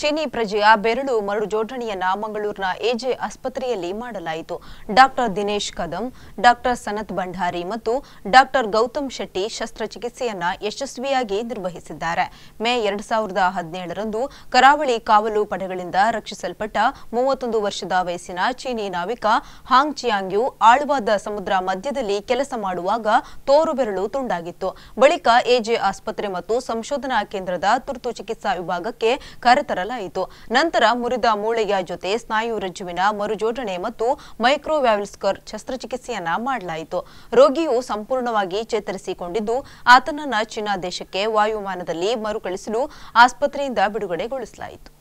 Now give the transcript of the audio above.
ಚೀನಿ ಪ್ರಜೆಯ ಬೆರಳು ಮರಳು ಜೋಡಣೆಯನ್ನ ಮಂಗಳೂರಿನ ಎಜೆ ಆಸ್ಪತ್ರೆಯಲ್ಲಿ ಮಾಡಲಾಯಿತು ಡಾಕ್ಟರ್ ದಿನೇಶ್ ಕದಂ ಡಾಕ್ಟರ್ ಸನತ್ ಭಂಡಾರಿ ಮತ್ತು ಡಾಕ್ಟರ್ ಗೌತಮ್ ಶೆಟ್ಟಿ ಶಸ್ತ್ರಚಿಕಿತ್ಸೆಯನ್ನ ಯಶಸ್ವಿಯಾಗಿ ನಿರ್ವಹಿಸಿದ್ದಾರೆ ಮೇ ಎರಡ್ ಸಾವಿರದ ಹದಿನೇಳರಂದು ಕರಾವಳಿ ಕಾವಲು ಪಡೆಗಳಿಂದ ರಕ್ಷಿಸಲ್ಪಟ್ಟ ಮೂವತ್ತೊಂದು ವರ್ಷದ ವಯಸ್ಸಿನ ಚೀನಿ ನಾವಿಕ ಹಾಂಗ್ ಚಿಯಾಂಗ್ಯು ಆಳವಾದ ಸಮುದ್ರ ಮಧ್ಯದಲ್ಲಿ ಕೆಲಸ ಮಾಡುವಾಗ ತೋರು ಬೆರಳು ತುಂಡಾಗಿತ್ತು ಬಳಿಕ ಎಜೆ ಆಸ್ಪತ್ರೆ ಮತ್ತು ಸಂಶೋಧನಾ ಕೇಂದ್ರದ ತುರ್ತು ಚಿಕಿತ್ಸಾ ವಿಭಾಗಕ್ಕೆ ಕರೆತರಲಾಯಿತು ನಂತರ ಮುರಿದ ಮೂಳೆಯ ಜೊತೆ ಸ್ನಾಯು ರಜ್ಜುವಿನ ಮರುಜೋಡಣೆ ಮತ್ತು ಮೈಕ್ರೋವ್ಯಾಲ್ಸ್ಕರ್ ಶಸ್ತ್ರಚಿಕಿತ್ಸೆಯನ್ನ ಮಾಡಲಾಯಿತು ರೋಗಿಯು ಸಂಪೂರ್ಣವಾಗಿ ಚೇತರಿಸಿಕೊಂಡಿದ್ದು ಆತನನ್ನ ಚೀನಾ ದೇಶಕ್ಕೆ ವಾಯುವಿಮಾನದಲ್ಲಿ ಮರುಕಳಿಸಲು ಆಸ್ಪತ್ರೆಯಿಂದ ಬಿಡುಗಡೆಗೊಳಿಸಲಾಯಿತು